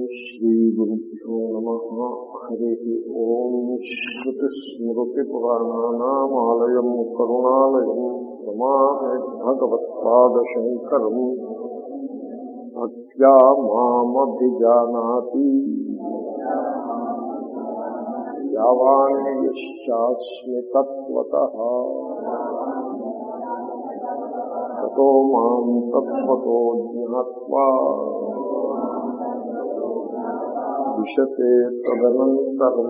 श्रीगुरुभ्यो नमः हरिः ॐ श्रुतिस्मृतिपुराणानामालयम् करुणालयम् रमामे भगवत्पादशङ्करम् अज्ञा मामभिजानाति यावान्यश्चास्मि तत्त्वतः ततो माम् तत्त्वतो ज्ञात्वा విశతే తదనంతరం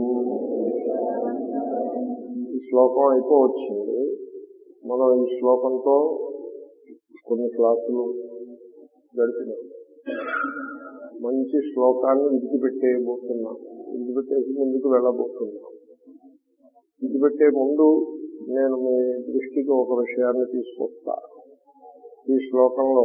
ఈ శ్లోకం అయిపోవచ్చింది మనం ఈ శ్లోకంతో కొన్ని క్లాసులు గడిపినాం మంచి శ్లోకాన్ని విడిచిపెట్టేయబోతున్నాం విడిచిపెట్టేసి ముందుకు వెళ్ళబోతున్నాం విడిచిపెట్టే ముందు నేను మీ దృష్టికి ఒక విషయాన్ని తీసుకొస్తా ఈ శ్లోకంలో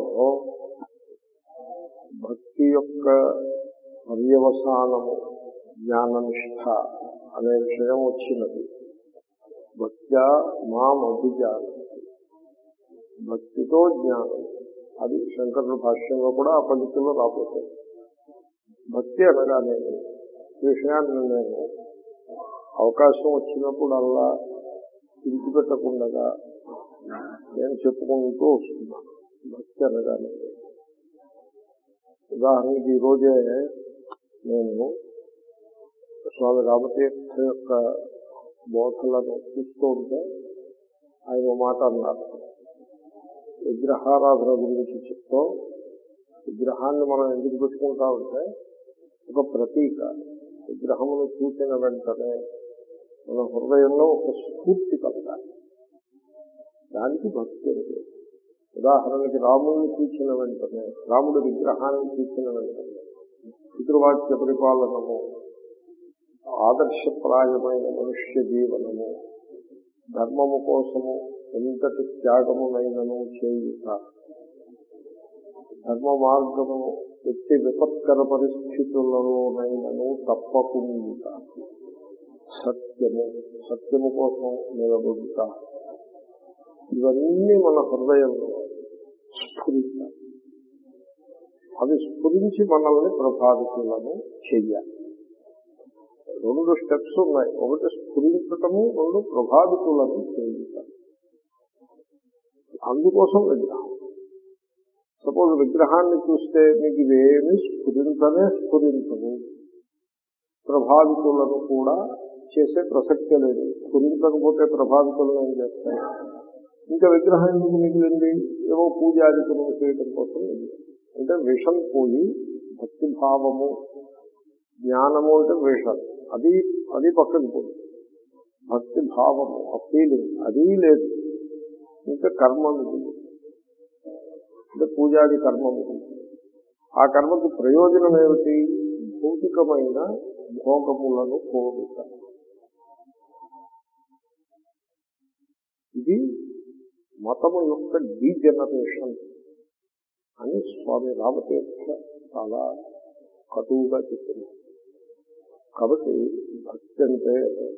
భక్తి యొక్క పర్యవసానము జ్ఞాననిష్ట అనే విషయం వచ్చినది భక్త్యా మాం అభిజానం భక్తితో జ్ఞానం అది శంకరుల భాష్యంలో కూడా ఆ పద్ధతిలో రాబోతుంది భక్తి అనగానే ఈ విషయాన్ని నేను అవకాశం వచ్చినప్పుడల్లా విడిచిపెట్టకుండా నేను చెప్పుకుంటూ వస్తున్నాను భక్తి అనగానే ఉదాహరణకి ఈరోజే నేను స్వామి రామతీర్థ యొక్క బోధలను చూస్తూ ఉంటే ఆయన మాట అన్నారు విగ్రహారాధన గురించి చెప్తూ విగ్రహాన్ని మనం ఎందుకు పెట్టుకుంటా ఉంటే ఒక ప్రతీక విగ్రహమును చూసిన వెంటనే మన హృదయంలో ఒక స్ఫూర్తి కలగాలి దానికి భక్తి ఉంది ఉదాహరణకి రాముడిని చూసిన వెంటనే రాముడి విగ్రహాన్ని చూసిన వెంటనే పితృవాక్య పరిపాలనము ఆదర్శప్రాయమైన మనుష్య జీవనము ధర్మము కోసము ఎంతటి త్యాగమునైనను చేయుట ధర్మ మార్గము ఎట్టి విపత్కర పరిస్థితులలోనైనను తప్పకుండా సత్యము సత్యము కోసం నిలబడుట ఇవన్నీ మన హృదయంలో స్ఫురించాలి అవి స్ఫురించి మనల్ని ప్రభావితులను చెయ్యాలి రెండు స్టెప్స్ ఉన్నాయి ఒకటి స్ఫురించటము రెండు ప్రభావితులను చేయాలి అందుకోసం విగ్రహం సపోజ్ విగ్రహాన్ని చూస్తే మీకు ఇవేమి స్ఫురించనే స్ఫురించవు ప్రభావితులను కూడా చేసే ప్రసక్తే లేదు స్ఫురించకపోతే ప్రభావితులను ఏం చేస్తాయి ఇంకా విగ్రహం ఎందుకు మిగిలింది ఏవో పూజాధికములు చేయడం కోసం అంటే విషం పోయి భక్తి భావము జ్ఞానము అంటే విషం అది అది పక్కకి పోయి భక్తి భావము ఆ ఫీలింగ్ అది లేదు ఇంకా కర్మ మిగిలి అంటే పూజాది కర్మ మిగిలి ఆ కర్మకి ప్రయోజనం ఏమిటి భౌతికమైన భోగములను కోరుట ఇది మతము యొక్క డీజనరేషన్ అని స్వామి రామతీర్థ చాలా కటువుగా చెప్తున్నారు కాబట్టి భక్తి అంటే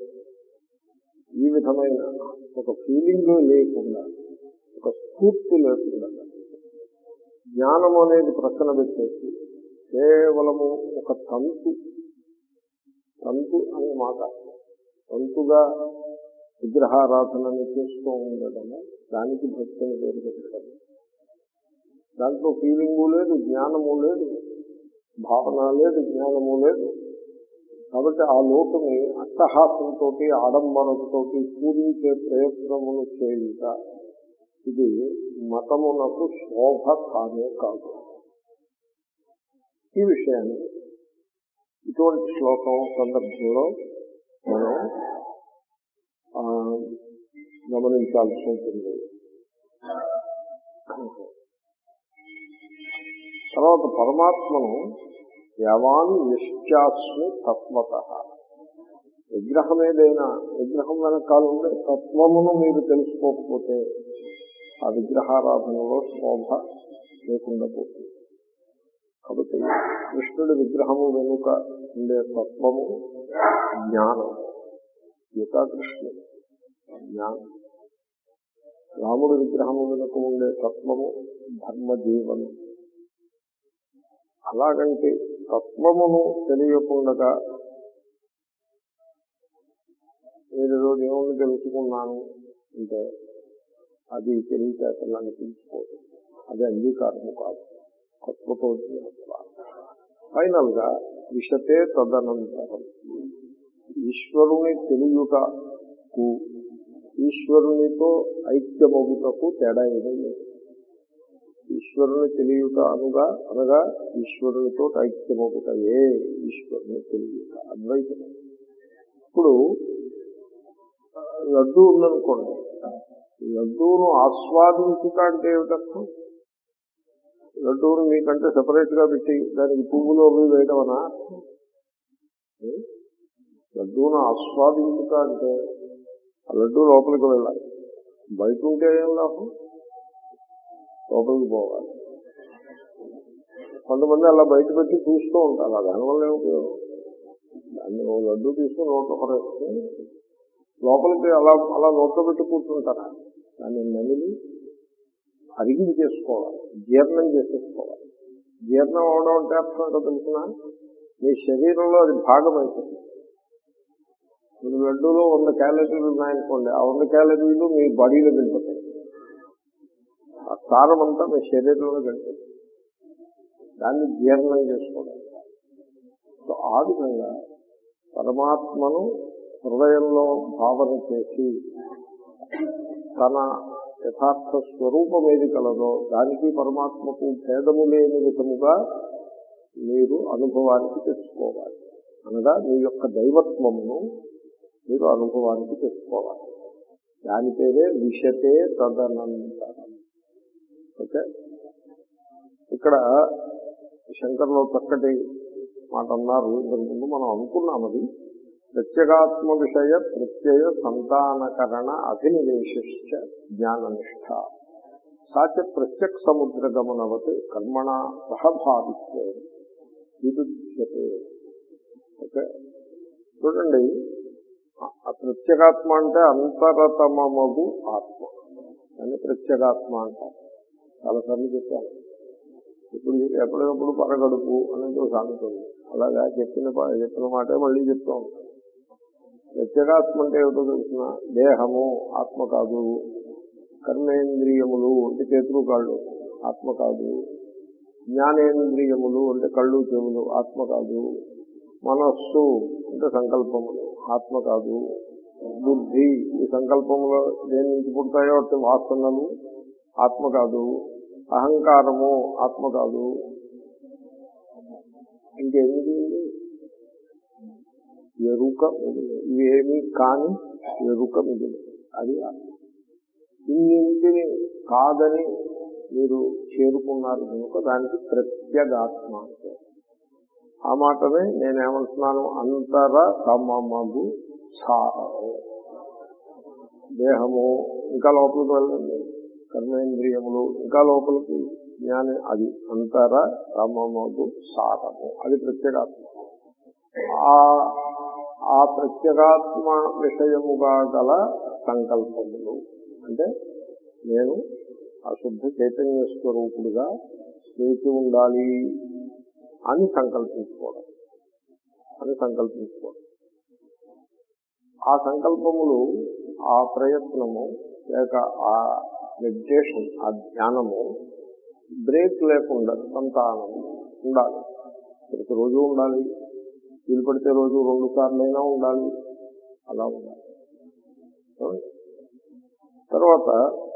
ఈ విధమైన ఒక ఫీలింగ్ లేకుండా ఒక స్ఫూర్తి లేకుండా జ్ఞానం అనేది ప్రక్కన పెట్టేసి కేవలము ఒక తంతు తంతు అనే మాట తంతుగా విగ్రహారాధనని చేస్తూ ఉండడము దానికి భక్తిని పేరు పెట్టడం దాంట్లో ఫీలింగు లేదు జ్ఞానము లేదు భావన లేదు జ్ఞానము లేదు కాబట్టి ఆ లోటుని అట్టహాసంతో ఆడంబరంతో పూరించే ప్రయత్నమును చేయుట ఇది మతమునకు శోభ కానే కాదు ఈ విషయాన్ని ఇటువంటి శ్లోకం సందర్భంలో మనం గమనించాల్సి ఉంటుంది తర్వాత పరమాత్మను యవాన్ నిశ్చాస్మి తత్వత విగ్రహం ఏదైనా విగ్రహం వెనకాల ఉండే తత్వమును మీరు తెలుసుకోకపోతే ఆ విగ్రహారాధనలో శోభ లేకుండా పోతుంది కాబట్టి కృష్ణుడి విగ్రహము వెనుక ఉండే తత్వము జ్ఞానం గీతాకృష్ణుడు జ్ఞానం రాముడి విగ్రహము వెనుక ఉండే తత్వము ధర్మ జీవనం అలాగంటే తత్వమును తెలియకుండా ఏదో దేవుణ్ణి తెలుసుకున్నాను అంటే అది తెలివితేటలు అనిపించుకోదు అది అంగీకారము కాదు తత్వతో ఫైనల్ గా విషతే తదనంతరం ఈశ్వరుని తెలియుటకు ఈశ్వరునితో ఐక్యమగుటకు తేడా ఏమీ లేదు ఈశ్వరుని తెలియుట అనుగా అనగా ఈశ్వరునితో ఐక్యమగుట ఏ ఈశ్వరుని తెలియుట అద్వైతం ఇప్పుడు లడ్డు ఉందనుకోండి లడ్డూను ఆస్వాదించుట అంటే ఏమిటర్థం లడ్డూను మీకంటే సెపరేట్ గా పెట్టి దానికి పువ్వులు అవి వేయడం అనా లడ్డూను ఆస్వాదించుట అంటే ఆ లడ్డూ లోపలికి వెళ్ళాలి బయట ఉంటే ఏం లాభం లోపలికి పోవాలి కొంతమంది అలా బయట పెట్టి చూస్తూ ఉంటారు ఆ దానివల్ల ఏం ఉపయోగం దాన్ని ఓ లడ్డు తీసుకుని నోట్లో పరేసుకుని లోపలికి అలా అలా నోట్లో పెట్టి కూర్చుంటారా దాన్ని నమిలి అరిగించేసుకోవాలి జీర్ణం చేసేసుకోవాలి జీర్ణం అవడం అంటే అర్థం ఏంటో తెలిసిన మీ శరీరంలో అది భాగం అవుతుంది మీరు లడ్డూలో వంద క్యాలరీలు ఉన్నాయనుకోండి ఆ వంద క్యాలరీలు మీ బాడీలో వెళ్ళిపోతాయి ఆ సారం అంతా మీ శరీరంలో వెళ్ళిపోతుంది దాన్ని జీర్ణం చేసుకోవడం సో ఆ విధంగా పరమాత్మను హృదయంలో భావన చేసి తన యథార్థ స్వరూపం ఏది కలదో దానికి పరమాత్మకు భేదము లేని విధముగా మీరు అనుభవానికి తెచ్చుకోవాలి అనగా మీ యొక్క దైవత్వమును మీరు అనుభవానికి తెచ్చుకోవాలి దాని పేరే విషతే తదనంతరం ఓకే ఇక్కడ శంకర్లో చక్కటి మాట అన్నారు ఇంతకుముందు మనం అనుకున్నాం అది ప్రత్యేగాత్మ విషయ ప్రత్యయ సంతానకరణ అభినివేశిష్ట జ్ఞాననిష్ట సాచ ప్రత్యక్ సముద్ర గమనవత్ కర్మణ సహభావిత్వే విరుధ్యతే ఓకే చూడండి ఆ ప్రత్యేగాత్మ అంటే అంతరతమగు ఆత్మ అని ప్రత్యేగాత్మ అంటారు చాలాసార్లు చెప్పాను ఇప్పుడు ఎప్పటికప్పుడు పరగడుపు అనేది ఒక సామెత ఉంది అలాగా చెప్పిన ప- చెప్పిన మాటే మళ్ళీ చెప్తూ ఉంటాను ప్రత్యేగాత్మ అంటే ఏమిటో తెలిసిన దేహము ఆత్మ కాదు కర్మేంద్రియములు అంటే చేతులు కాళ్ళు ఆత్మ కాదు జ్ఞానేంద్రియములు అంటే కళ్ళు చెవులు ఆత్మ కాదు మనస్సు అంటే సంకల్పములు ఆత్మ కాదు బుద్ధి ఈ సంకల్పములు దేని నుంచి పుడతాయో అంటే వాసనలు ఆత్మ కాదు అహంకారము ఆత్మ కాదు ఇంకేమిటి ఎరుక మిగిలి ఇవేమీ కాని ఎరుక మిగిలి అది ఆత్మ ఇన్నింటిని కాదని మీరు చేరుకున్నారు కనుక దానికి ప్రత్యేగాత్మ అంటే ఆ మాటనే నేనేమంటున్నాను అంతర తమమగు సారము దేహము ఇంకా లోపలికి వెళ్ళండి కర్మేంద్రియములు ఇంకా లోపలికి జ్ఞాని అది అంతర తమమగు సారము అది ప్రత్యేగాత్మ ఆ ఆ ప్రత్యేగాత్మ విషయముగా గల సంకల్పములు అంటే నేను ఆ శుద్ధ చైతన్య స్వరూపుడుగా వేచి ఉండాలి అని సంకల్పించుకోవడం అని సంకల్పించుకోవడం ఆ సంకల్పములు ఆ ప్రయత్నము లేక ఆ మెడిటేషన్ ఆ ధ్యానము బ్రేక్ లేకుండా సంతానం ఉండాలి ప్రతిరోజు ఉండాలి వీలు పడితే రోజు రెండు సార్లైనా ఉండాలి అలా ఉండాలి ఏమండి? తర్వాత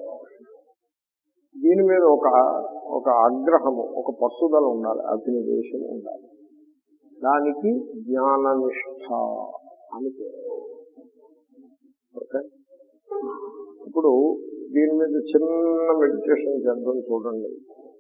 దీని మీద ఒక ఒక ఆగ్రహము ఒక పట్టుదల ఉండాలి అభినివేశం ఉండాలి దానికి జ్ఞాననిష్ట అని పేరు ఓకే ఇప్పుడు దీని మీద చిన్న మెడిటేషన్ చేద్దాం చూడండి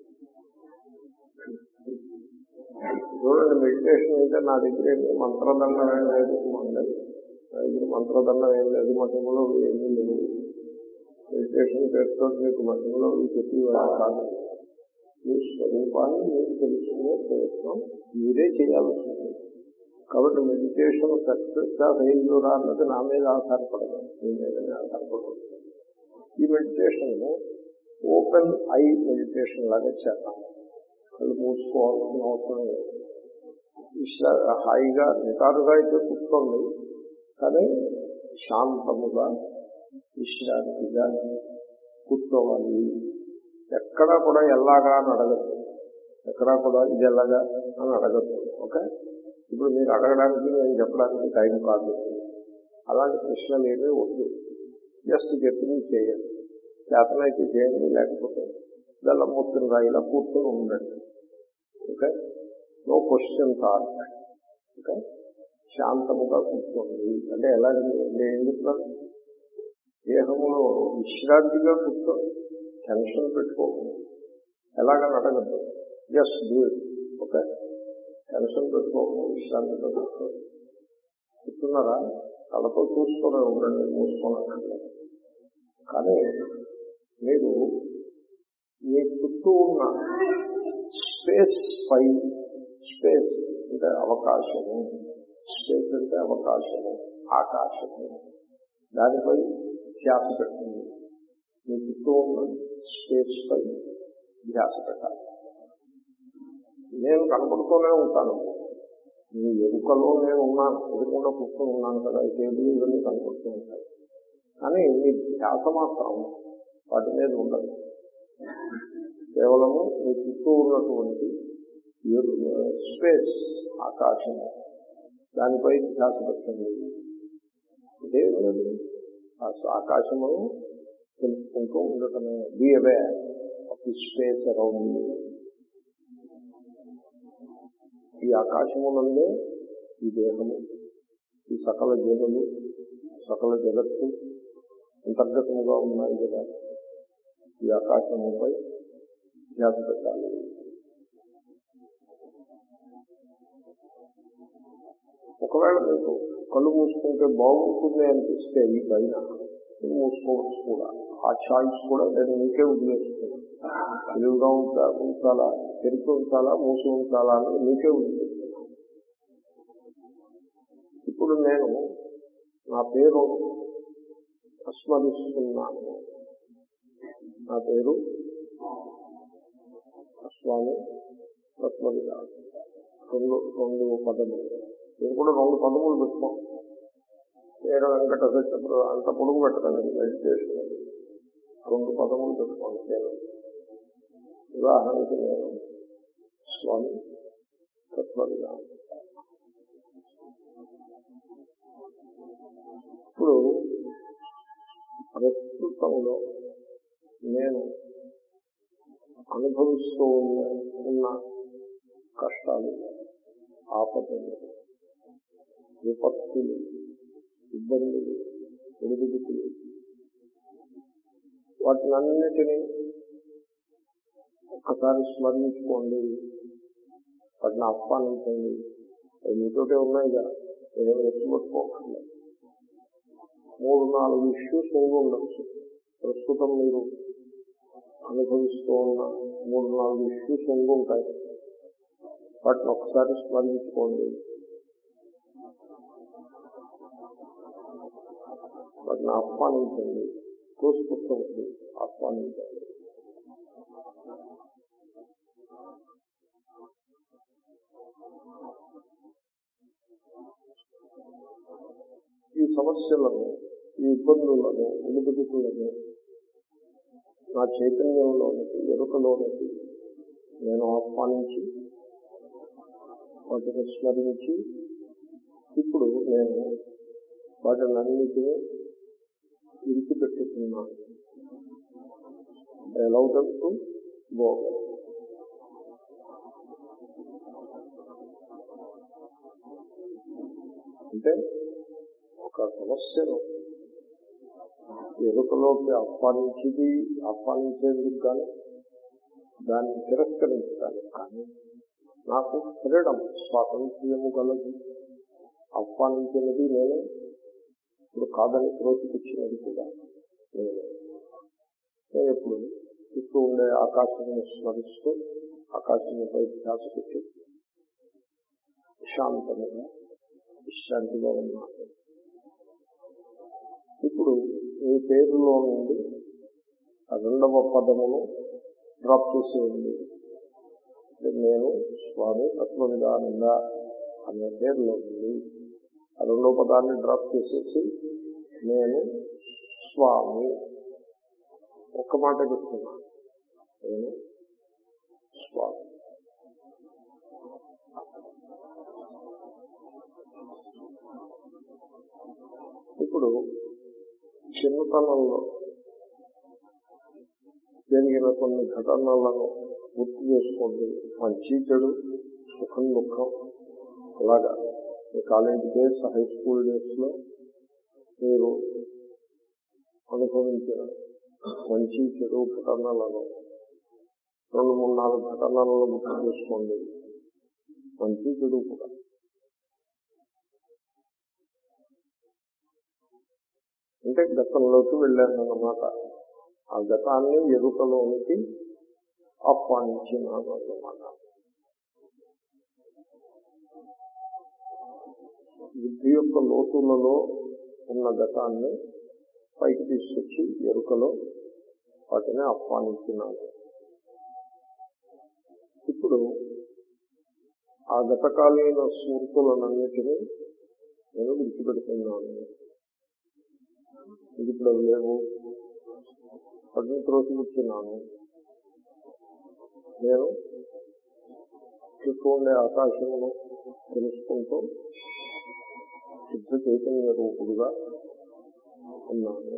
చూడండి మెడిటేషన్ అయితే నా దగ్గర ఏమి మంత్రదండం ఏం లేదు మండలి నా దగ్గర మంత్రదండం ఏం లేదు మఠంలో ఏమీ లేదు మెడిటేషన్ పేరుతో మీకు మధ్యలో చెప్పి కాదు మీ స్వరూపాన్ని మీరు తెలుసుకునే ప్రయత్నం మీరే చేయాల్సి ఉంటుంది కాబట్టి మెడిటేషన్ సక్సెస్ గా ఫెయిల్యూరా అన్నది నా మీద ఆధారపడదు మీ మీదనే ఆధారపడదు ఈ మెడిటేషన్ ఓపెన్ ఐ మెడిటేషన్ లాగా చేద్దాం కళ్ళు మూసుకోవాల్సిన అవసరం లేదు విశ్రా హాయిగా నిటారుగా అయితే కూర్చోండి కానీ శాంతముగా విశ్రాంతిగా కూర్చోవాలి ఎక్కడా కూడా ఎలాగా అని అడగద్దు ఎక్కడా కూడా ఇది ఎలాగా అని అడగద్దు ఓకే ఇప్పుడు మీరు అడగడానికి నేను చెప్పడానికి టైం కాదు అలాంటి ప్రశ్నలు ఏమీ వద్దు జస్ట్ చెప్పింది చేయండి చేతనైతే చేయండి లేకపోతే బెల్లం ముత్తుని రాయిలా కూర్చొని ఉండండి okay no questions are okay శాంతముగా కూర్చోండి అంటే ఎలాగండి నేను ఏం చెప్తాను దేహంలో విశ్రాంతిగా కూర్చోండి టెన్షన్ పెట్టుకోకుండా ఎలాగని అడగద్దు just do it okay tension పెట్టుకోకుండా విశ్రాంతిగా కూర్చోండి కూర్చున్నారా కళ్ళతో చూసుకొని ఉండండి మూసుకోనట్లేదు కానీ మీరు మీ చుట్టూ ఉన్న స్పేస్ పై స్పేస్ అంటే అవకాశము స్పేస్ అంటే అవకాశము ఆకాశము దానిపై ధ్యాస పెట్టండి మీ చుట్టూ ఉన్న స్పేస్ పై ధ్యాస పెట్టాలి నేను కనపడుతూనే ఉంటాను మీ ఎరుకలో నేను ఉన్నాను ఎదుకుండా కూర్చొని ఉన్నాను కదా ఈ టేబుల్ ఇవన్నీ కనపడుతూ ఉంటాయి కానీ మీ ధ్యాస మాత్రం వాటి మీద ఉండదు కేవలము మీ చుట్టూ ఉన్నటువంటి స్పేస్ ఆకాశము దానిపై ధ్యాస పెట్టండి ఇదే లేదు ఆ ఆకాశమును తెలుసుకుంటూ ఉండటమే be aware of the space around ఈ ఆకాశమునందే ఈ దేహము ఈ సకల జీవులు సకల జగత్తు అంతర్గతముగా ఉన్నాయి కదా ఈ ఆకాశముపై ధ్యాస పెట్టాలి ఒకవేళ మీకు కళ్ళు మూసుకుంటే బాగుంటుంది అనిపిస్తే ఈ పైన మూసుకోవచ్చు కూడా ఆ చాయిస్ కూడా నేను మీకే వదిలేస్తున్నాను తెలుగుగా ఉంటా ఉంచాలా తెరిచి ఉంచాలా మూసి ఉంచాలా అని మీకే వదిలేస్తున్నాను ఇప్పుడు నేను నా పేరు స్మరిస్తున్నాను నా పేరు స్వామి రత్మవిలాస్ రెండు రెండు పదములు నేను కూడా రెండు పదములు పెట్టుకోం నేను వెంకట సత్యప్ర అంత పొడుగు పెట్టకండి మెడిటేషన్ అది రెండు పదములు పెట్టుకోండి నేను ఉదాహరణకి నేను స్వామి తత్వవిలాస్ ఇప్పుడు ప్రస్తుతంలో నేను అనుభవిస్తూ ఉన్న ఉన్న కష్టాలు ఆపదలు విపత్తులు ఇబ్బందులు ఒడిదుడుకులు వాటినన్నిటినీ ఒక్కసారి స్మరించుకోండి వాటిని ఆహ్వానించండి అవి మీతోటే ఉన్నాయిగా నేను ఎత్తుపట్టుకోకండి మూడు నాలుగు ఇష్యూస్ ఉండి ఉండొచ్చు ప్రస్తుతం మీరు అనుభవిస్తూ ఉన్న మూడు నాలుగు ఇష్యూస్ ఉండి ఉంటాయి వాటిని ఒకసారి స్మరించుకోండి వాటిని ఆహ్వానించండి తోసిపుచ్చవద్దు ఆహ్వానించండి ఈ సమస్యలను ఈ ఇబ్బందులను ఉలిబిదుకులను నా చైతన్యంలోనికి ఎరుకలోనికి నేను ఆహ్వానించి వాటిని స్మరించి ఇప్పుడు నేను వాటినన్నిటినీ విడిచిపెట్టుతున్నాను ఎలౌటూ గో అంటే ఒక సమస్యను ఎరుకలోకి ఆహ్వానించేది ఆహ్వానించేందుకు కానీ దాన్ని తిరస్కరించడానికి కానీ నాకు ఫ్రీడమ్ స్వాతంత్ర్యము గలదు ఆహ్వానించినది నేను ఇప్పుడు కాదని త్రోసిపుచ్చినది కూడా నేను నేను ఇప్పుడు చుట్టూ ఉండే ఆకాశాన్ని స్మరిస్తూ ఆకాశంపై ధ్యాస పెట్టి శాంతముగా విశ్రాంతిగా ఉన్నాను ఇప్పుడు మీ పేరులో నుండి ఆ రెండవ పదమును డ్రాప్ చేసేయండి నేను స్వామి తత్వవిధానంద అనే పేరులో ఉంది ఆ రెండో పదాన్ని డ్రాప్ చేసేసి నేను స్వామి ఒక్క మాట పెట్టుకున్నా నేను స్వామి ఇప్పుడు చిన్నతనంలో జరిగిన కొన్ని ఘటనలను గుర్తు చేసుకోండి మంచి చెడు సుఖం దుఃఖం అలాగా మీ college days high school days లో మీరు అనుభవించిన మంచి చెడు ఘటనలను రెండు మూడు నాలుగు ఘటనలను గుర్తు చేసుకోండి మంచి చెడు కూడా అంటే గతంలోకి వెళ్ళానన్నమాట ఆ గతాన్ని ఎరుకలోనికి ఆహ్వానించినాను అన్నమాట బుద్ధి యొక్క లోతులలో ఉన్న గతాన్ని పైకి తీసుకొచ్చి ఎరుకలో వాటిని ఆహ్వానించినాను ఇప్పుడు ఆ గతకాలీన స్మృతులనన్నిటినీ నేను విడిచిపెడుతున్నాను ఇది ఇప్పుడు అవి లేవు వాటిని త్రోసిపుచ్చున్నాను నేను చుట్టూ ఉండే ఆకాశమును తెలుసుకుంటూ శుద్ధ చైతన్య రూపుడుగా ఉన్నాను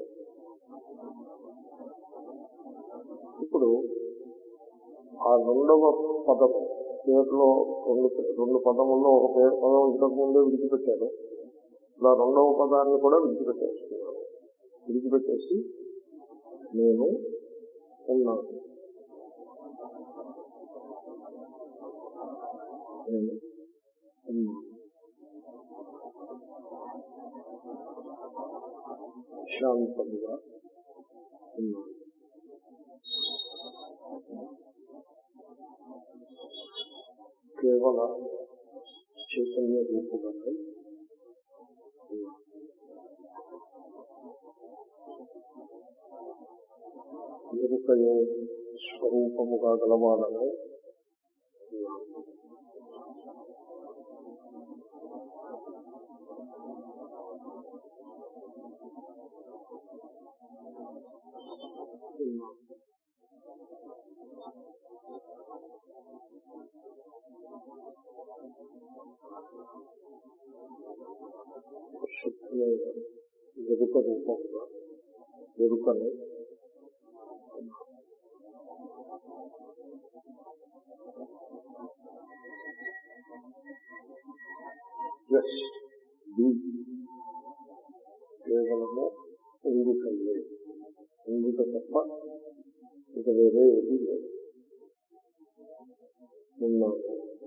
ఇప్పుడు ఆ రెండవ పదం పేరులో రెండు రెండు పదముల్లో ఒక పేరు పదం ఇంతకు ముందే విడిచిపెట్టారు ఇలా రెండవ పదాన్ని కూడా విడిచిపెట్టేస్తున్నాను విడిచిపెట్టేసి నేను ఉన్నాను నేను ఉన్నాను శాంతముగా ఉన్నాను కేవల చైతన్య రూపుడై ఉన్నాను ఎరుకయే స్వరూపముగా గలవాడనే ఉన్నాను ఉన్నాను శుద్ధమైన ఎరుక రూపముగా ఎరుకను ఎస్ బి కేవలము ఎందుకయ్యే ఎందుక తప్ప ఇక వేరే ఏది లేదు ఉన్నాను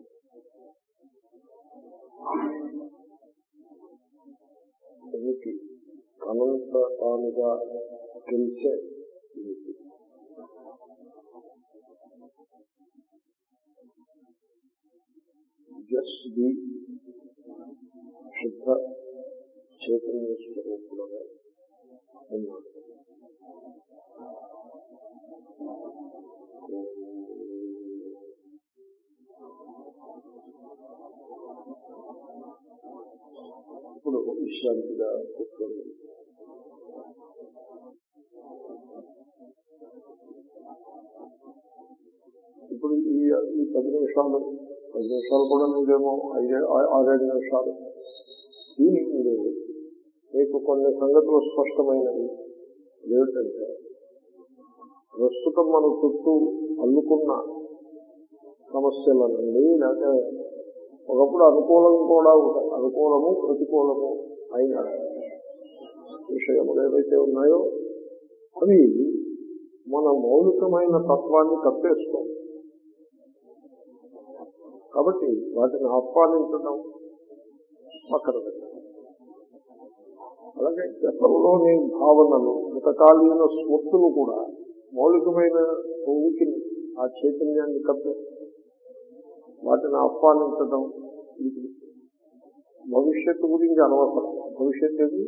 ఉనికి అనంత తానుగా తెలిసే ఉనికి జస్ట్ బి శుద్ధ చైతన్య స్వరూపులుగా ఉన్నాడు ఇప్పుడు విశ్రాంతిగా కూర్చోండి ఇప్పుడు ఈ ఈ పది నిమిషాలు పది నిమిషాలు కూడా మీరేమో ఐదే ఆరేడు నిమిషాలు దీని మీరు మీకు కొన్ని సంగతులు స్పష్టమైనవి ఏమిటంటే ప్రస్తుతం మన చుట్టూ అల్లుకున్న సమస్యల నుండి లేకపోతే ఒకప్పుడు అనుకూలం కూడా ఉంటాయి అనుకూలము ప్రతికూలము అయిన విషయములు ఏవైతే ఉన్నాయో అవి మన మౌలికమైన తత్వాన్ని కప్పేసుకోండి కాబట్టి వాటిని ఆహ్వానించడం పక్కన పెట్టడం అలాగే గతంలోని భావనలు గతకాలీన స్మృతులు కూడా మౌలికమైన ఉనికిని ఆ చైతన్యాన్ని కప్పేసి వాటిని ఆహ్వానించడం ఇది భవిష్యత్తు గురించి అనవసరం భవిష్యత్తు ఏది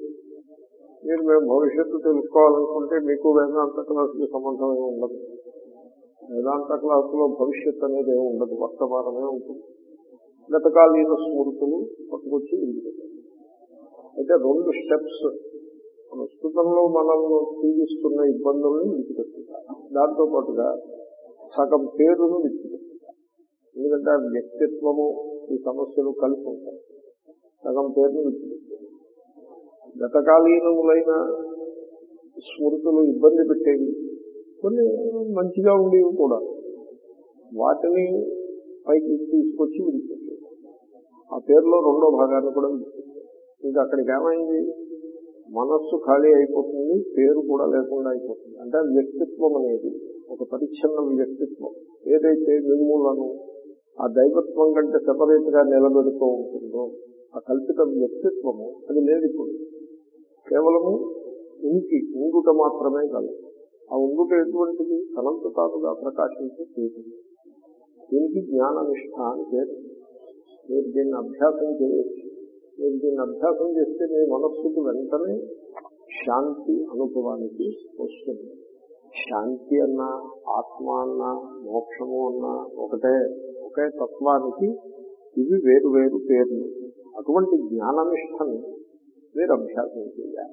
మీరు మేము భవిష్యత్తు తెలుసుకోవాలనుకుంటే మీకు వేదాంత క్లాసుకి సంబంధం ఏమి ఉండదు వేదాంత క్లాసులో భవిష్యత్ అనేది ఏమి ఉండదు వర్తమానమే ఉంటుంది గతకాలీన స్మృతులు పట్టుకొచ్చి విడిచిపెట్టారు అయితే రెండు స్టెప్స్ ప్రస్తుతంలో మనల్ని తీగిస్తున్న ఇబ్బందుల్ని విడిచిపెట్టుతారు దాంతో పాటుగా సగం పేరును విడిచిపెట్టుతారు ఎందుకంటే ఆ వ్యక్తిత్వము ఈ సమస్యలు కలిసి ఉంటాయి సగం పేరును విడిచిపెట్టారు గతకాలీనములైన స్మృతులు ఇబ్బంది పెట్టేవి కొన్ని మంచిగా ఉండేవి కూడా వాటిని పైకి తీసుకొచ్చి విడిచిపెట్టారు ఆ పేరులో రెండో భాగాన్ని కూడా విడిచిపెట్టారు ఇంకా అక్కడికి ఏమైంది మనస్సు ఖాళీ అయిపోతుంది పేరు కూడా లేకుండా అయిపోతుంది అంటే వ్యక్తిత్వం అనేది ఒక పరిచ్ఛిన్న వ్యక్తిత్వం ఏదైతే నిర్మూలను ఆ దైవత్వం కంటే సెపరేట్ గా నిలబెడుతూ ఉంటుందో ఆ కల్పిత వ్యక్తిత్వము అది లేదు ఇప్పుడు కేవలము ఉనికి ఉండుట మాత్రమే కలదు ఆ ఉండుట ఎటువంటిది తనంత తానుగా ప్రకాశించే చైతన్యం దీనికి జ్ఞాననిష్ట అని పేరు మీరు దీన్ని అభ్యాసం చేయవచ్చు మీరు దీన్ని అభ్యాసం చేస్తే మీ మనస్సుకు వెంటనే శాంతి అనుభవానికి వస్తుంది శాంతి అన్నా ఆత్మ అన్నా మోక్షము అన్నా ఒకటే ఒకే తత్వానికి ఇవి వేరు వేరు పేర్లు అటువంటి జ్ఞాననిష్టని మీరు అభ్యాసం చేయాలి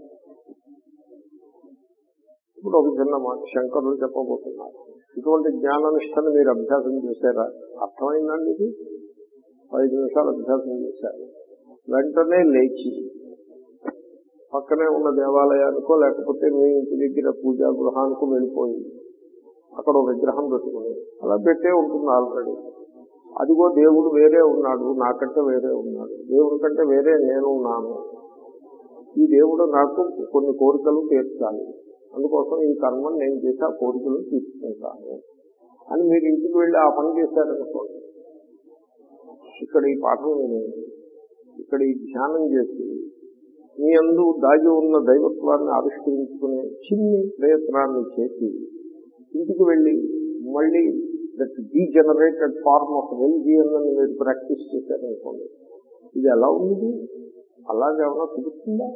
ఇప్పుడు ఒక చిన్న మాట శంకరులు చెప్పబోతున్నారు ఇటువంటి జ్ఞాననిష్టని మీరు అభ్యాసం చేశారా అర్థమైందండి ఇది ఐదు నిమిషాలు అభ్యాసం చేశారు వెంటనే లేచి పక్కనే ఉన్న దేవాలయానికో లేకపోతే మీ ఇంటి దగ్గర పూజా గృహానికో వెళ్ళిపోయి అక్కడ ఒక విగ్రహం పెట్టుకుని అలా పెట్టే ఉంటుంది ఆల్రెడీ అదిగో దేవుడు వేరే ఉన్నాడు నాకంటే వేరే ఉన్నాడు దేవుడి కంటే వేరే నేను ఉన్నాను ఈ దేవుడు నాకు కొన్ని కోరికలు తీర్చాలి అందుకోసం ఈ కర్మను నేను చేసి ఆ కోరికలు తీసుకుంటాను అని మీరు ఇంటికి వెళ్ళి ఆ పని చేశారనుకోండి ఇక్కడ ఈ పాఠం విని ఇక్కడ ఈ ధ్యానం చేసి మీ అందు దాగి ఉన్న దైవత్వాన్ని ఆవిష్కరించుకునే చిన్ని ప్రయత్నాన్ని చేసి ఇంటికి వెళ్ళి మళ్ళీ that degenerated form of religion అని మీరు ప్రాక్టీస్ చేశారనుకోండి ఇది ఎలా ఉంది అలాగే ఏమైనా కుదురుతుందా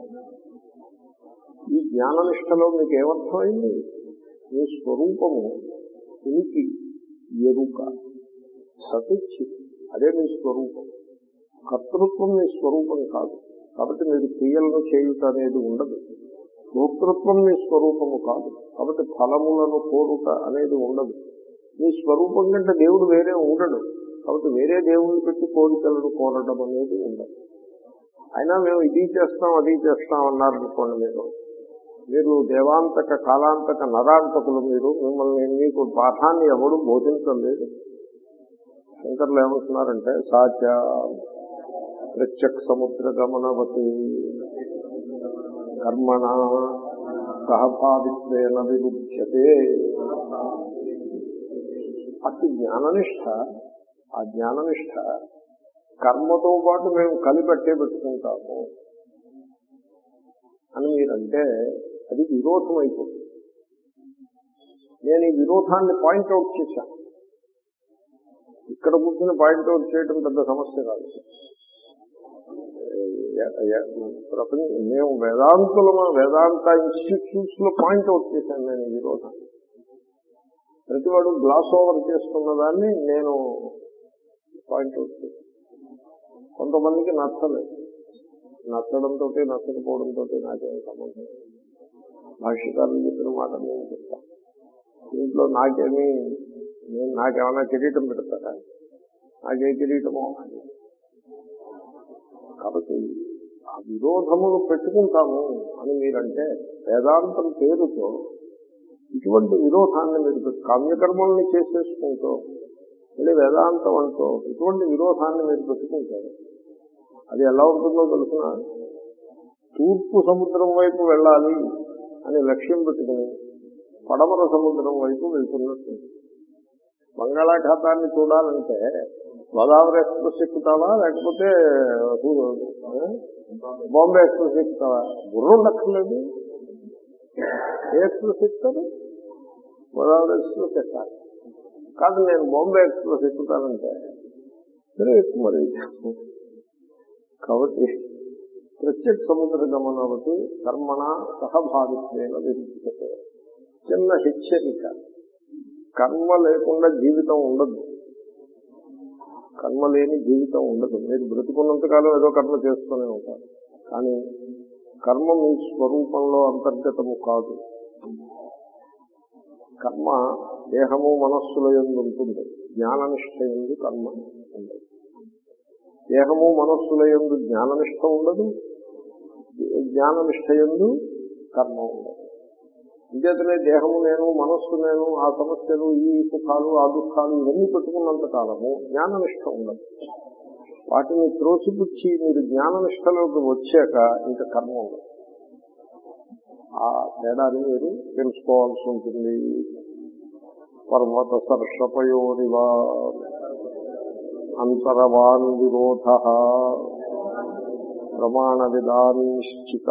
ఈ జ్ఞాననిష్టలో మీకు ఏమర్థమైంది మీ స్వరూపము ఉనికి ఎరుక సతిచ్చి అదే మీ స్వరూపం కర్తృత్వం మీ స్వరూపం కాదు కాబట్టి మీరు క్రియలను చేయుట అనేది ఉండదు భోక్తృత్వం మీ స్వరూపము కాదు కాబట్టి ఫలములను కోరుట అనేది ఉండదు మీ స్వరూపం కంటే దేవుడు వేరే ఉండడు కాబట్టి వేరే దేవుణ్ణి పెట్టి కోరికలను కోరడం అనేది ఉండదు అయినా మేము ఇది చేస్తాం అది చేస్తాం అన్నారు అనుకోండి మీరు మీరు దేవాంతక కాలాంతక నరాంతకులు మీరు మిమ్మల్ని మీకు పాఠాన్ని ఎవరు బోధించలేదు శంకర్లు ఏమంటున్నారంటే సాచ ప్రత్యక్ సముద్ర గమనవతి కర్మణ సహభావిత్వేన విరుధ్యతే అతి జ్ఞాననిష్ట ఆ జ్ఞాననిష్ట కర్మతో పాటు మేము కలిపెట్టే పెట్టుకుంటాము అని మీరంటే అది విరోధం అయిపోతుంది నేను ఈ విరోధాన్ని పాయింట్అవుట్ చేశాను ఇక్కడ కూర్చుని పాయింట్అవుట్ చేయడం పెద్ద సమస్య కాదు ప్రపంచ మేము వేదాంతుల వేదాంత ఇన్స్టిట్యూట్స్ లో పాయింట్అవుట్ చేశాను నేను ఈ విరోధాన్ని ప్రతివాడు గ్లాస్ ఓవర్ చేసుకున్న దాన్ని నేను పాయింట్అవుట్ చేశాను కొంతమందికి నచ్చలేదు నచ్చడంతో నచ్చకపోవడంతో నాకేం సంబంధం భాష్యకారులు చెప్పిన మాట నేను చెప్తాను దీంట్లో నాకేమీ నేను నాకేమైనా కిరీటం పెడతారా నాకే కిరీటమో కాబట్టి ఆ విరోధములు పెట్టుకుంటాము అని మీరంటే వేదాంతం పేరుతో ఇటువంటి విరోధాన్ని మీరు పెట్టు కామ్యకర్మల్ని చేసేసుకుంటూ మళ్ళీ వేదాంతం అంటూ ఇటువంటి విరోధాన్ని మీరు పెట్టుకుంటారు అది ఎలా ఉంటుందో తెలుసిన తూర్పు సముద్రం వైపు వెళ్ళాలి అని లక్ష్యం పెట్టుకుని పడమర సముద్రం వైపు వెళ్తున్నట్టు బంగాళాఖాతాన్ని చూడాలంటే గోదావరి ఎక్స్ప్రెస్ ఎక్కుతావా లేకపోతే బాంబే ఎక్స్ప్రెస్ ఎక్కుతావా బుర్ర ఉండక్కర్లేదు ఏ ఎక్స్ప్రెస్ ఎక్కుతారు గోదావరి ఎక్స్ప్రెస్ ఎక్కాలి కాదు నేను బాంబే ఎక్స్ప్రెస్ ఎక్కుతానంటే సరే ఎక్కువ మరి కాబట్టి ప్రత్యేక సముద్ర గమనవతి కర్మణ సహభాగిత్వేన విరుద్ధతే చిన్న హెచ్చరిక కర్మ లేకుండా జీవితం ఉండదు కర్మ లేని జీవితం ఉండదు మీరు బ్రతుకున్నంతకాలం ఏదో కర్మ చేస్తూనే ఉంటారు కానీ కర్మ మీ స్వరూపంలో అంతర్గతము కాదు కర్మ దేహము మనస్సుల ఎందు ఉంటుంది జ్ఞాననిష్ట ఎందు కర్మ ఉండదు దేహము మనస్సుల ఎందు జ్ఞాననిష్ట ఉండదు జ్ఞాననిష్ట ఎందు కర్మ ఉండదు ఇంకేతనే దేహము నేను మనస్సు నేను ఆ సమస్యలు ఈ సుఖాలు ఆ దుఃఖాలు ఇవన్నీ పెట్టుకున్నంత కాలము జ్ఞాననిష్ట ఉండదు వాటిని త్రోసిపుచ్చి మీరు జ్ఞాననిష్టలోకి వచ్చాక ఇంకా కర్మ ఉండదు ఆ తేడాన్ని మీరు తెలుసుకోవాల్సి ఉంటుంది పర్వత సర్షపయోనివా అంతరవాన్ విరోధ ప్రమాణ విధానిశ్చిత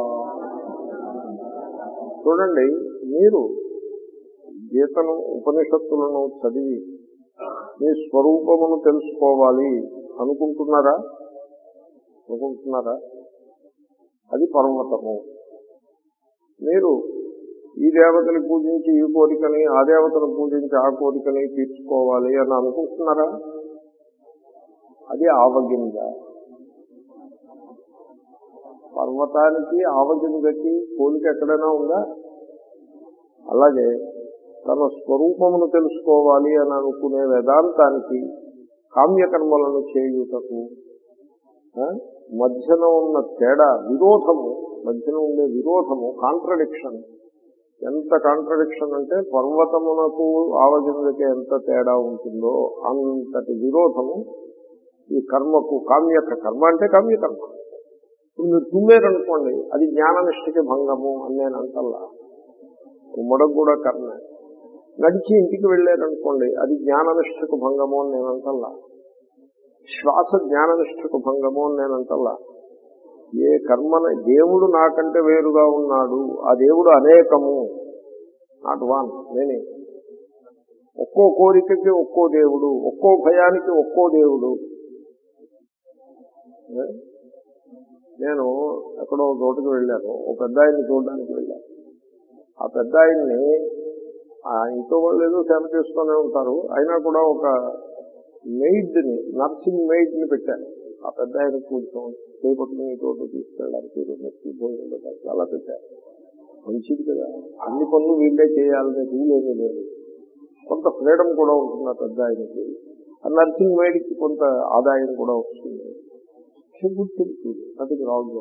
చూడండి మీరు గీతను ఉపనిషత్తులను చదివి మీ స్వరూపమును తెలుసుకోవాలి అనుకుంటున్నారా అనుకుంటున్నారా అది పర్వతము మీరు ఈ దేవతని పూజించి ఈ కోరికని ఆ దేవతను పూజించి ఆ కోరికని తీర్చుకోవాలి అని అనుకుంటున్నారా అది ఆవగింజ పర్వతానికి ఆవగింజకి పోలిక ఎక్కడైనా ఉందా అలాగే తన స్వరూపమును తెలుసుకోవాలి అని అనుకునే వేదాంతానికి కామ్యకర్మలను చేయుటకు ఆ, మధ్యన ఉన్న తేడా విరోధము మధ్యన ఉండే విరోధము కాంట్రడిక్షన్ ఎంత కాంట్రడిక్షన్ అంటే పర్వతమునకు ఆవగింజకి ఎంత తేడా ఉంటుందో అంతటి విరోధము ఈ కర్మకు కామ్యక కర్మ అంటే కామ్యకర్మ ఇప్పుడు మీరు తుమ్మేరనుకోండి అది జ్ఞాననిష్టకి భంగము అని నేను అంటల్లా తుమ్మడం కూడా కర్మ నడిచి ఇంటికి వెళ్ళారనుకోండి అది జ్ఞాననిష్టకు భంగము అని నేను అంటల్లా శ్వాస జ్ఞాననిష్టకు భంగము అని నేను అంటల్లా ఏ కర్మన దేవుడు నాకంటే వేరుగా ఉన్నాడు ఆ దేవుడు అనేకము నాట్ వన్ నేనే ఒక్కో కోరికకి ఒక్కో దేవుడు ఒక్కో భయానికి ఒక్కో దేవుడు ఏ? నేను ఎక్కడో ఒక చోటుకు వెళ్ళాను ఒక పెద్ద ఆయన్ని చూడడానికి వెళ్ళాను ఆ పెద్ద ఆయన్ని ఆ ఇంట్లో వాళ్ళు ఏదో సేవ చేస్తూనే ఉంటారు అయినా కూడా ఒక మెయిడ్ ని నర్సింగ్ మెయిడ్ ని పెట్టాను ఆ పెద్ద ఆయన కొంచెం చేపట్టుకుని చోటు తీసుకెళ్ళడానికి నెక్స్ట్ భోజనం పెట్టాలి అలా పెట్టారు మంచిది కదా అన్ని పనులు వీళ్ళే చేయాలనే రూల్ ఏమీ లేదు కొంత ఫ్రీడమ్ కూడా ఉంటుంది ఆ పెద్ద ఆయనకి ఆ నర్సింగ్ మెయిడ్ కి కొంత ఆదాయం కూడా వస్తుంది గుడ్ థింగ్ నథింగ్ రాంగ్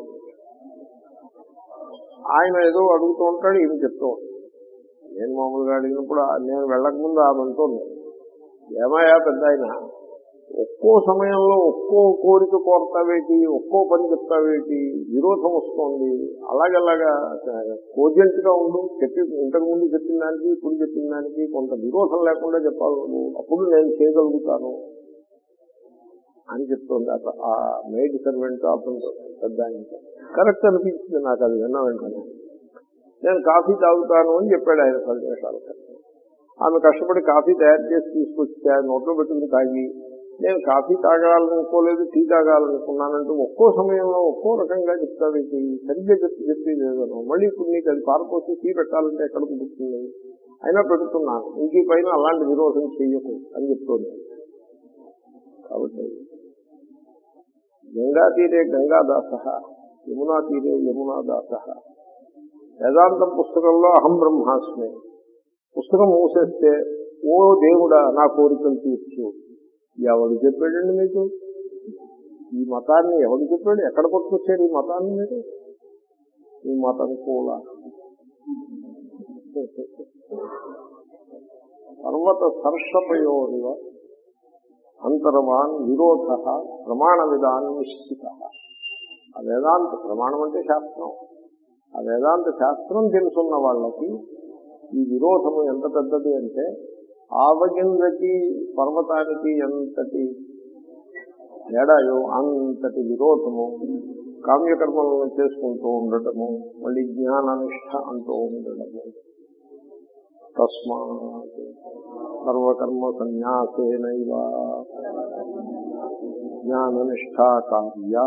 ఆయన ఏదో అడుగుతూ ఉంటాడు ఈయన చెప్తూ ఉంటాడు నేను మామూలుగా అడిగినప్పుడు ఆ- నేను వెళ్ళకముందు ఆమె అంటుంది ఏమయ్యా పెద్ద ఆయన ఒక్కో సమయంలో ఒక్కో కోరిక కోరతావేటి ఒక్కో పని చెప్తావేటి విరోధం వస్తోంది అలాగలాగా కోజెంట్ గా ఉండు చెప్పి ఇంతకు ముందు చెప్పిన దానికి ఇప్పుడు చెప్పిన దానికి కొంత విరోధం లేకుండా చెప్పాలి నువ్వు అప్పుడు నేను చేయగలుగుతాను అని చెప్తోంది అత- ఆ మేడ్ సర్వెంట్ అతను పెద్ద ఆయనతో కరెక్ట్ అనిపించింది నాకు అది విన్న వెంటనే నేను కాఫీ తాగుతాను అని చెప్పాడు ఆయన పది నిమిషాల క్రితం. ఆమె కష్టపడి కాఫీ తయారు చేసి తీసుకొచ్చి ఆయన నోట్లో పెట్టింది తాగి నేను కాఫీ తాగాలనుకోలేదు టీ తాగాలనుకున్నానంటూ ఒక్కో సమయంలో ఒక్కో రకంగా చెప్తాడు ఇది సరిగ్గా చెప్పి చెప్పి లేదను మళ్ళీ ఇప్పుడు నీకు అది పారపోసి టీ పెట్టాలంటే ఎక్కడ కుదురుతుంది అయినా పెడుతున్నాను ఇంక ఈ పైన అలాంటి విరోధం చెయ్యకు అని చెప్తోంది కాబట్టి గంగా తీరే గంగాదాస యమునా తీరే యమునాదాస వేదాంతం పుస్తకంలో అహం బ్రహ్మాస్మి పుస్తకం మూసేస్తే ఓ దేవుడా నా కోరికలు తీర్చు ఎవడు చెప్పాడండి మీకు ఈ మతాన్ని ఎవడు చెప్పాడు ఎక్కడ పట్టుకొచ్చారు ఈ మతాన్ని మీరు ఈ మతం కూడా పర్వత సర్షపయోనివ అంతరవాన్ విరోధ ప్రమాణ విధానం నిశ్చిత ఆ వేదాంత ప్రమాణం అంటే శాస్త్రం ఆ వేదాంత శాస్త్రం తెలుసున్న వాళ్ళకి ఈ విరోధము ఎంత పెద్దది అంటే ఆవగింజకి పర్వతానికి ఎంతటి తేడాయో అంతటి విరోధము కామ్యకర్మలను చేసుకుంటూ ఉండటము మళ్ళీ జ్ఞాననిష్ట అంటూ ఉండటము తస్మాత్ సర్వకర్మ సన్యాసేనైవ జ్ఞాననిష్టా కార్యా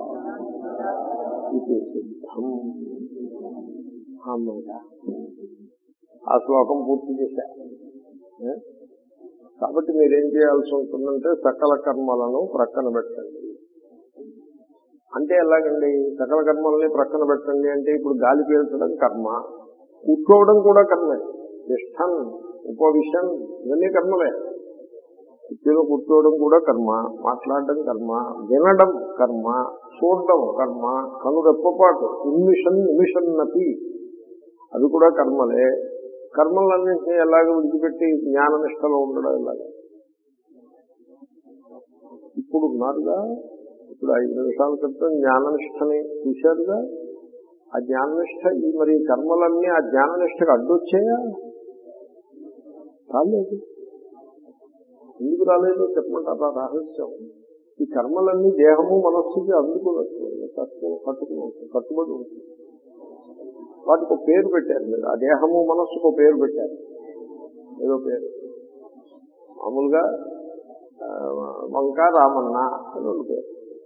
ఇది సిద్ధం అమ్మయ్య ఆ శ్లోకం పూర్తి చేశా ఏ? కాబట్టి మీరేం చేయాల్సి ఉంటుందంటే సకల కర్మలను ప్రక్కన పెట్టండి అంటే ఎలాగండి సకల కర్మల్ని ప్రక్కన పెట్టండి అంటే ఇప్పుడు గాలి పీల్చడం కర్మ కూర్చోవడం కూడా కర్మే తిష్టన్ ఉపవిషన్ ఇవన్నీ కర్మలే కుర్చీలో కూర్చోవడం కూడా కర్మ మాట్లాడడం కర్మ వినడం కర్మ చూడడం కర్మ కను రెప్పపాటు నిమిషన్ నిమిషన్ నపి అది కూడా కర్మలే కర్మలన్నింటినీ ఎలాగ విడిచిపెట్టి జ్ఞాననిష్టలో ఉండడం ఎలాగ ఇప్పుడు ఉన్నారుగా ఇప్పుడు ఐదు నిమిషాల క్రితం జ్ఞాననిష్టని చూశారుగా ఆ జ్ఞాననిష్ట ఈ మరి ఈ కర్మలన్నీ ఆ జ్ఞాననిష్టకు అడ్డొచ్చాయా రాలేదు ఎందుకు రాలేదో చెప్పమంటారా రహస్యం ఈ కర్మలన్నీ దేహము మనస్సుకి అందుకు కట్టుకుని కట్టుకుని ఉంటుంది కట్టుబడి ఉంటుంది వాటికి ఒక పేరు పెట్టారు మీరు ఆ దేహము మనస్సుకు ఒక పేరు పెట్టారు ఏదో పేరు మామూలుగా ఆ, వంక రామన్న అని ఒక పేరు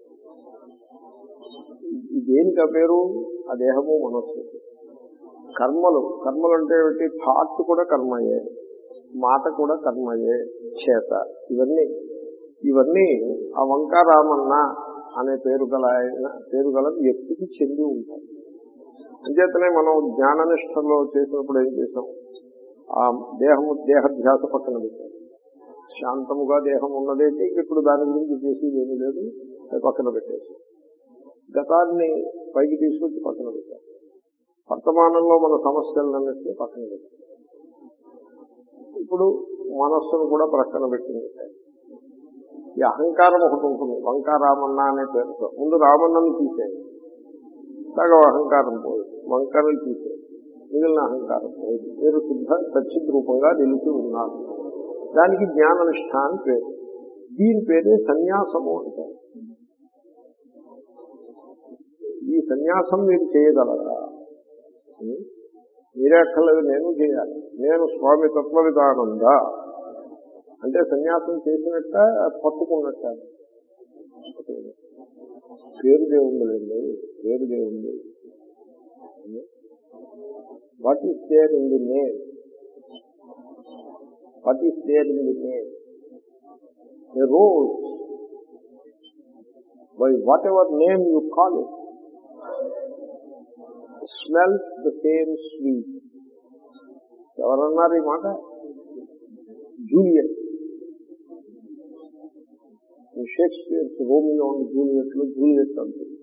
ఈ దేనికి ఆ పేరు ఆ దేహము మనస్సు కర్మలు కర్మలు అంటే ఏమిటి థాట్ కూడా కర్మయే మాట కూడా కర్మయే చేత ఇవన్నీ ఇవన్నీ ఆ వంక రామన్న అనే పేరు గల ఆయన పేరు గల వ్యక్తికి చెంది ఉంటాయి అంచేతనే మనం జ్ఞాననిష్టలో చేసినప్పుడు ఏం చేసాం ఆ దేహము దేహధ్యాస పక్కన పెట్టాం శాంతముగా దేహం ఉన్నదైతే ఇంక ఇప్పుడు దాని గురించి చేసేది ఏమీ లేదు అది పక్కన పెట్టేసి గతాన్ని పైకి తీసుకొచ్చి పక్కన పెట్టాం వర్తమానంలో మన సమస్యలన్నింటినీ పక్కన పెట్టాం ఇప్పుడు మనస్సును కూడా ప్రక్కన పెట్టింది ఈ అహంకారం ఒకటి ఉంటుంది వంక రామన్న అనే పేరుతో ముందు రామన్నని తీసేయండి సగం అహంకారం పోయి వంకని తీసేయండి మిగిలిన అహంకారం పోయింది మీరు శుద్ధ సచ్చిత్ రూపంగా నిలిచి ఉన్నారు దానికి జ్ఞాననిష్ట అని పేరు దీని పేరే సన్యాసము అంటారు ఈ సన్యాసం మీరు చేయగలరా ఉం? మీరే అక్కర్లేదు నేను చేయాలి నేను స్వామి తత్వ విధానంద అంటే సన్యాసం చేసినట్ట పట్టుకున్నట్ట పేరు దేవుందండి పేరు దేవుంది what is there in the name what is there in the name a rose by whatever name you call it smells the same sweet ఎవరన్నారు ఈ మాట Juliet Shakespeare's Romeo and Juliet లో జూలియట్ అంటుంది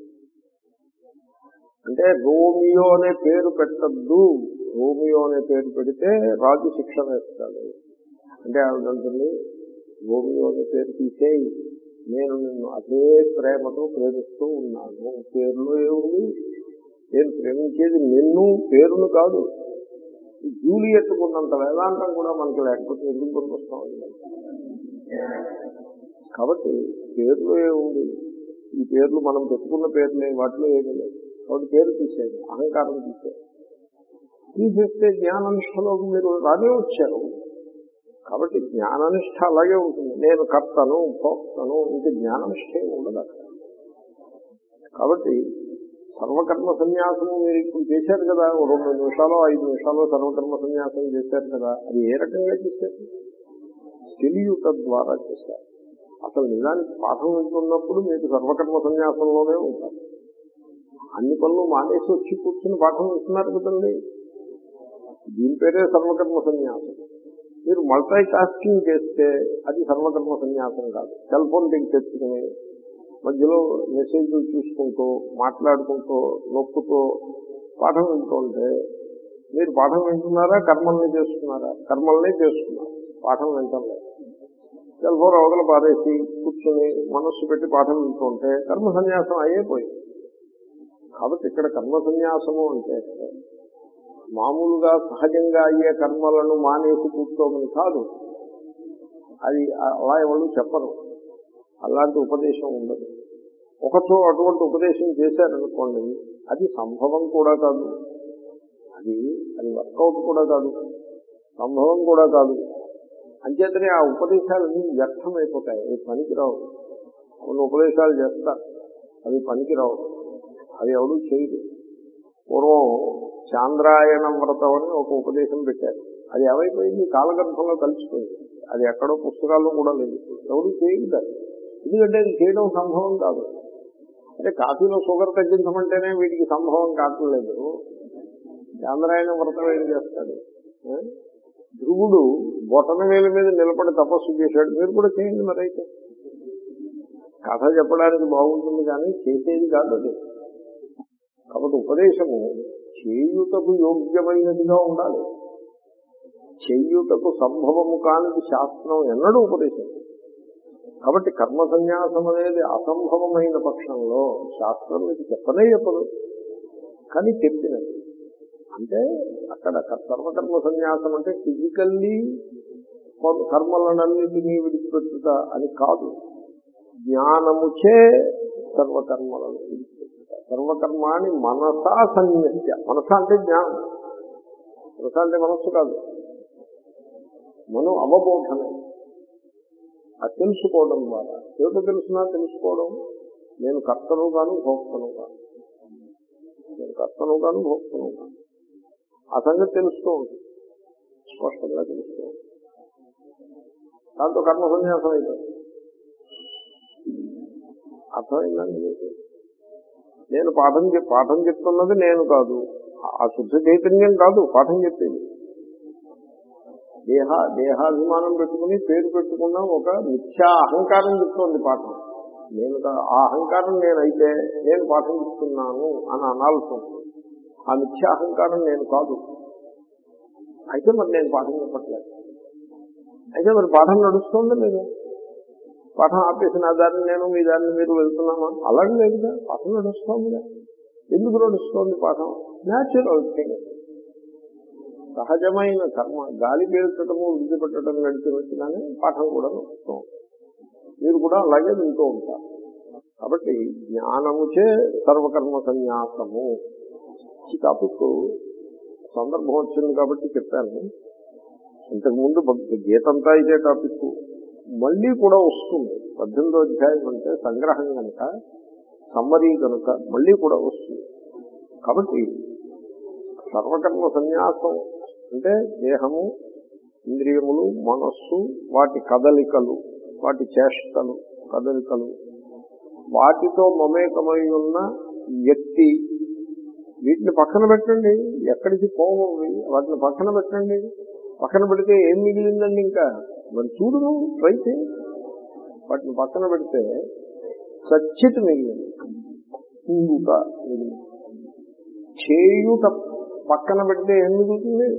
అంటే Romeo అనే పేరు పెట్టద్దు Romeo అనే పేరు పెడితే రాజు శిక్ష వేస్తాడు అంటే ఆవిడంటుంది రోమియో అనే పేరు తీసేయి నేను నిన్ను అదే ప్రేమతో ప్రేమిస్తూ ఉన్నాను పేరులో ఏముంది నేను ప్రేమించేది నిన్ను పేరును కాదు ఈ జూలియట్ ఉన్నంత వేదాంతం కూడా మనకి లేకపోతే ఎందుకు పనికొస్తాం కాబట్టి పేర్లు ఏముంది ఈ పేర్లు మనం పెట్టుకున్న పేర్లే వాటిలో ఏమీ లేదు కాబట్టి పేరు తీసేయండి అహంకారం తీసేయండి తీసేస్తే జ్ఞాననిష్టలోకి మీరు రానే వచ్చారు కాబట్టి జ్ఞాననిష్ట అలాగే ఉంటుంది నేను కర్తను భోక్తను ఇంక జ్ఞాననిష్ట ఏమి ఉండదు అక్కడ కాబట్టి సర్వకర్మ సన్యాసము మీరు ఇప్పుడు చేశారు కదా ఓ రెండు నిమిషాలు ఐదు నిమిషాలు సర్వకర్మ సన్యాసం చేశారు కదా అది ఏ రకంగా చేశారు తెలియట ద్వారా చేశారు అసలు నిజానికి పాఠం వింటున్నప్పుడు మీకు సర్వకర్మ సన్యాసంలోనే ఉంటారు అన్ని పనులు మానేసి వచ్చి కూర్చుని పాఠం వింటున్నారు కదండి దీని పేరే సర్వకర్మ సన్యాసం మీరు మల్టీ టాస్కింగ్ చేస్తే అది సర్వకర్మ సన్యాసం కాదు సెల్ ఫోన్ దిగి తెచ్చుకుని మధ్యలో మెసేజ్లు చూసుకుంటూ మాట్లాడుకుంటూ నొక్కుతూ పాఠం వింటుంటే మీరు పాఠం వింటున్నారా కర్మల్ని చేస్తున్నారా కర్మల్ని చేస్తున్నారు పాఠం వింటలేదు సెల్ ఫోన్ అవతల పారేసి కూర్చొని మనస్సు పెట్టి పాఠం వింటుంటే కర్మ సన్యాసం అయ్యే పోయింది కాబట్టి ఇక్కడ కర్మ సన్యాసము అంటే మామూలుగా సహజంగా అయ్యే కర్మలను మానేసి కూర్చోమని కాదు అది అలా ఎవరు చెప్పరు అలాంటి ఉపదేశం ఉండదు ఒకచో అటువంటి ఉపదేశం చేశారనుకోండి అది సంభవం కూడా కాదు అది అది వర్కౌట్ కూడా కాదు సంభవం కూడా కాదు అంచేతనే ఆ ఉపదేశాలన్నీ వ్యర్థమైపోతాయి అవి పనికిరావు కొన్ని ఉపదేశాలు చేస్తారు అవి పనికిరావు అవి ఎవరు చేయదు పూర్వం చాంద్రాయణ వ్రతం అని ఒక ఉపదేశం పెట్టారు అది ఏమైపోయింది కాలగర్భంలో కలిసిపోయింది అది ఎక్కడో పుస్తకాల్లో కూడా లేదు ఎవరు చేయగలరు ఎందుకంటే అది చేయడం సంభవం కాదు అంటే కాఫీలో షుగర్ తగ్గించమంటేనే వీటికి సంభవం కావట్లేదు చాంద్రాయణ వ్రతం ఏం చేస్తాడు ఆ? ధ్రువుడు బొటన వేల మీద నిలబడి తపస్సు చేశాడు మీరు కూడా చేయండి మరైతే కథ చెప్పడానికి బాగుంటుంది కానీ చేసేది కాదు అది కాబట్టి ఉపదేశము చేయుటకు యోగ్యమైనదిగా ఉండాలి చేయుటకు సంభవము కానిది శాస్త్రం ఎన్నడూ ఉపదేశం కాబట్టి కర్మ సన్యాసం అనేది అసంభవమైన పక్షంలో శాస్త్రం మీకు చెప్పనే చెప్పదు కానీ చెప్పినది అంటే అక్కడ సర్వకర్మ సన్యాసం అంటే ఫిజికల్లీ కర్మలనన్నిటినీ విడిచిపెట్టుట అని కాదు జ్ఞానముచే సర్వకర్మలను విడిచిపెట్టుట సర్వకర్మాని మనసా సన్యస్య మనస అంటే జ్ఞానం మనస అంటే మనస్సు కాదు మనం అవబోధనే అది తెలుసుకోవడం ద్వారా ఏమిటో తెలుసునా తెలుసుకోవడం నేను కర్తను కాను భోక్తను కాను నేను కర్తను కాను భోక్తను కాను ఆ సంగతి తెలుస్తూ ఉంటుంది స్పష్టంగా తెలుస్తూ ఉంటుంది దాంతో కర్మ సన్యాసం అయిపోయింది అర్థమైందండి మీకు నేను పాఠం చెప్ పాఠం చెప్తున్నది నేను కాదు ఆ శుద్ధ చైతన్యం కాదు పాఠం చెప్పేది దేహ దేహాభిమానం పెట్టుకుని పేరు పెట్టుకున్న ఒక మిథ్యా అహంకారం చెప్తోంది పాఠం నేను కా- ఆ అహంకారం నేనైతే నేను పాఠం చెప్తున్నాను అని అనాల్సి ఉంటుంది ఆ మిథ్యా అహంకారం నేను కాదు అయితే మరి నేను పాఠం చెప్పట్లేదు అయితే మరి పాఠం నడుస్తుందా లేదా పాఠం ఆపేసి నా దారిని నేను మీ దారిని మీరు వెళ్తున్నామా అలాగే లేదుగా పాఠం నడుస్తోందిగా ఎందుకు నడుస్తోంది పాఠం న్యాచురల్ థింగ్ సహజమైన కర్మ గాలి పీల్చడము విడిచిపెట్టడం నడిచినట్టుగానే పాఠం కూడా నడుస్తూ ఉంటుంది. మీరు కూడా అలాగే వింటూ ఉంటారు కాబట్టి జ్ఞానముచే సర్వకర్మ సన్యాసము ఈ టాపిక్ సందర్భం వచ్చింది కాబట్టి చెప్పాను ఇంతకుముందు భగ- గీతంతా ఇదే టాపిక్ మళ్ళీ కూడా వస్తుంది పద్దెనిమిదో అధ్యాయం అంటే సంగ్రహం కనుక సమ్మరీ కనుక మళ్ళీ కూడా వస్తుంది కాబట్టి సర్వకర్మ సన్యాసం అంటే దేహము ఇంద్రియములు మనస్సు వాటి కదలికలు వాటి చేష్టలు కదలికలు వాటితో మమేకమై ఉన్న వ్యక్తి వీటిని పక్కన పెట్టండి ఎక్కడికి పోవవి వాటిని పక్కన పెట్టండి పక్కన పెడితే ఏం మిగిలిందండి ఇంకా మరి చూడు నువ్వు ట్రై చేయి వాటిని పక్కన పెడితే సచ్చిత్ మిగిలింది ఇంగుట మిగిలింది చేయుట పక్కన పెడితే ఏం మిగులుతుంది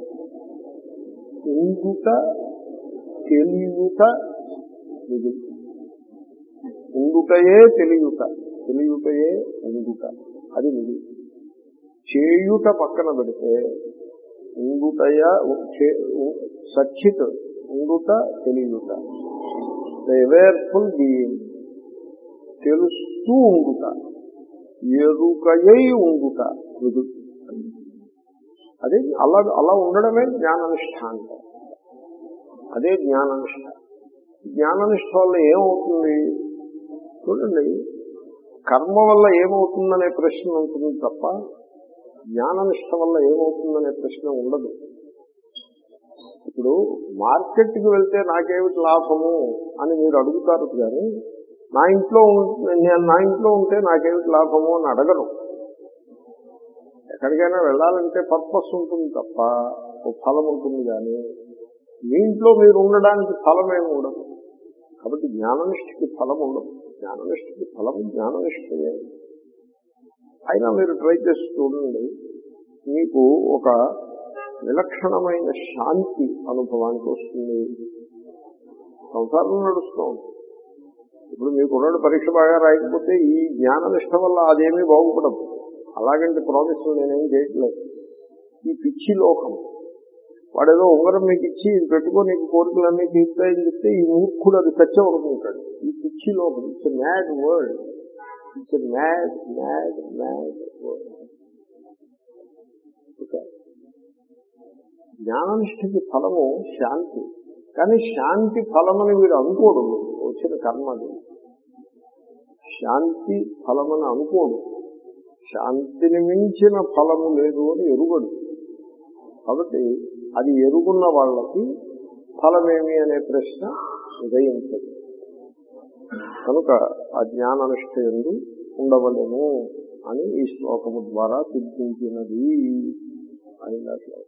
ఇంగుట తెలియుట మిగులుతుంది ఉండుటయే తెలియుట తెలియుటయే ఉండుట అది మిగులు చేయుట పక్కన పెడితే ఉండుటయ సచ్చిత్ ఉండుట తెలియుట అవేర్ఫుల్ బీయింగ్ తెలుస్తూ ఉండుట ఎరుకయై ఉండుట మిగులు అదే అలా అలా ఉండడమే జ్ఞాననిష్ట అంటే అదే జ్ఞాననిష్ట జ్ఞాననిష్ట వల్ల ఏమవుతుంది చూడండి కర్మ వల్ల ఏమవుతుందనే ప్రశ్న ఉంటుంది తప్ప జ్ఞాననిష్ట వల్ల ఏమవుతుందనే ప్రశ్న ఉండదు ఇప్పుడు మార్కెట్కి వెళ్తే నాకేమిటి లాభము అని మీరు అడుగుతారు కానీ నా ఇంట్లో ఉం- నేను నా ఇంట్లో ఉంటే నాకేమిటి లాభము అని అడగరు ఎక్కడికైనా వెళ్ళాలంటే పర్పస్ ఉంటుంది తప్ప ఓ ఫలం ఉంటుంది కానీ మీ ఇంట్లో మీరు ఉండడానికి ఫలం ఏమి ఉండదు కాబట్టి జ్ఞాననిష్ఠకి ఫలం ఉండదు జ్ఞాననిష్ఠకి ఫలం జ్ఞాననిష్ఠయే అయినా మీరు ట్రై చేసి చూడండి మీకు ఒక విలక్షణమైన శాంతి అనుభవానికి వస్తుంది సంసారం నడుస్తూ ఉంటుంది ఇప్పుడు మీకు ఉన్నాడు పరీక్ష బాగా రాయకపోతే ఈ జ్ఞాననిష్ట వల్ల అదేమీ బాగుపడదు అలాగంటే ప్రామిస్ నేనేం చేయట్లేదు ఈ పిచ్చి లోకం వాడేదో ఉంగరం మీకు ఇచ్చి ఇది పెట్టుకో నీకు కోరికలన్నీ తీర్తాయని చెప్తే ఈ మూర్ఖుడు అది సత్యం అనుకుంటాడు ఈ పిచ్చి లోకం it's mad world it's mad mad mad world జ్ఞాననిష్టకి ఫలము శాంతి కానీ శాంతి ఫలమని వీడు అనుకోడు వచ్చిన కర్మది శాంతి ఫలమని అనుకోడు శాంతిని మించిన ఫలము లేదు అని ఎరుగడు కాబట్టి అది ఎరుగున్న వాళ్ళకి ఫలమేమి అనే ప్రశ్న ఉదయించదు కనుక ఆ జ్ఞాననిష్ట ఎందు ఉండవలేము అని ఈ శ్లోకము ద్వారా సిద్ధించినది అని నా శ్లోకం